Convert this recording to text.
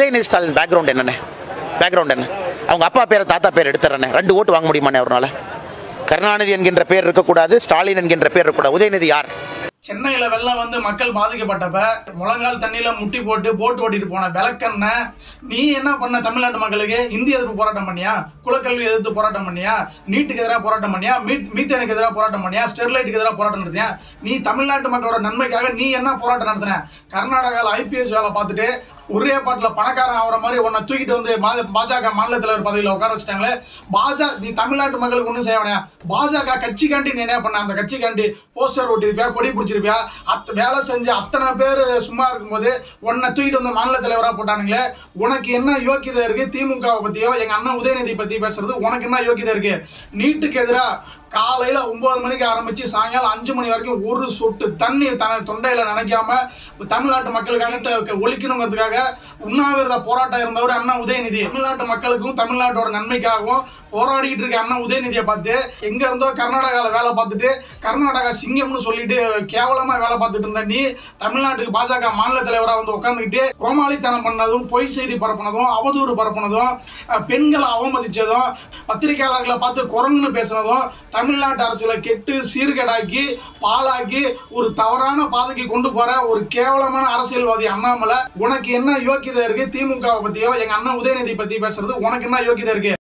Udhayanidhi Stalin background என்னண்ணே background என்ன அவங்க அப்பா பேரை தாத்தா பேர் எடுத்துறேண்ணே ரெண்டு ஓட்டு வாங்க முடியுமாண்ணே அவரால் கருணாநிதி என்கின்ற பேர் இருக்கக்கூடாது ஸ்டாலின் என்கின்ற பேர் இருக்கக்கூடாது உதயநிதி யார் சென்னையில வெள்ளம் வந்து மக்கள் பாதிக்கப்பட்டப்ப முழங்கால் தண்ணியில முட்டி போட்டு போட்டு ஓட்டிட்டு போன விளக்கண்ண நீ என்ன பண்ண தமிழ்நாட்டு மக்களுக்கு இந்திய எதிர்ப்பு போராட்டம் பண்ணியா குலக்கல்வி எதிர்த்து போராட்டம் பண்ணியா நீட்டுக்கு எதிராக போராட்டம் பண்ணியா மீட் மீத்தேனுக்கு எதிராக போராட்டம் பண்ணியா ஸ்டெர்லைட்டுக்கு எதிராக போராட்டம் நடத்தியா நீ தமிழ்நாட்டு மக்களோட நன்மைக்காக நீ என்ன போராட்டம் நடத்தின கர்நாடகாவில் ஐபிஎஸ் வேலை பார்த்துட்டு ஒரே பாட்டில் பணக்காரன் ஆகிற மாதிரி உன்னை தூக்கிட்டு வந்து மா- பாஜக மாநில தலைவர் பதவியில் உட்கார வச்சுட்டாங்களே பாஜக நீ தமிழ்நாட்டு மக்களுக்கு ஒன்றும் செய்ய வேணாம் பாஜக கட்சிக்காண்டி நீ என்ன பண்ண அந்த கட்சிக்காண்டி போஸ்டர் ஒட்டிருப்பியா கொடி பிடிச்சிருப்பியா அத்த வேலை செஞ்சு அத்தனை பேர் சும்மா இருக்கும்போது உன்னை தூக்கிட்டு வந்து மாநில தலைவராக போட்டானுங்களே உனக்கு என்ன யோக்கியதை இருக்கு திமுகவை பத்தியோ எங்க அண்ணன் உதயநிதி பத்தி பேசுறது உனக்கு என்ன யோக்கியதை இருக்கு நீட்டுக்கு எதிராக காலையில ஒன்பது மணிக்கு ஆரம்பிச்சு சாயங்காலம் அஞ்சு மணி வரைக்கும் ஒரு சொட்டு தண்ணி த தொண்டையில நினைக்காம தமிழ்நாட்டு மக்களுக்காக ட- ஒழிக்கணுங்கிறதுக்காக உண்ணாவிரத போராட்டம் இருந்தவர் அண்ணா உதயநிதி தமிழ்நாட்டு மக்களுக்கும் தமிழ்நாட்டோட நன்மைக்காகவும் போராடிக்கிட்டு இருக்க அண்ணா உதயநிதியை பார்த்து எங்க இருந்தோ கர்நாடகாவில் வேலை பார்த்துட்டு கர்நாடகா சிங்கம்னு சொல்லிட்டு கேவலமா வேலை பார்த்துட்டு இருந்த நீ தமிழ்நாட்டுக்கு பாஜக மாநில தலைவராக வந்து உட்காந்துக்கிட்டு கோமாளித்தனம் பண்ணதும் பொய் செய்தி பரப்புனதும் அவதூறு பரப்புனதும் அஹ், பெண்களை அவமதிச்சதும் பத்திரிகையாளர்களை பார்த்து குரங்குன்னு பேசுனதும் தமிழ்நாட்டு அரசியலை கெட்டு சீர்கேடாக்கி பாழாக்கி ஒரு தவறான பாதைக்கு கொண்டு போற ஒரு கேவலமான அரசியல்வாதி அண்ணாமலை உனக்கு என்ன யோக்கியதை இருக்கு திமுகவை பத்தியோ எங்க அண்ணன் உதயநிதி பத்தி பேசுறது உனக்கு என்ன யோக்கியதை இருக்கு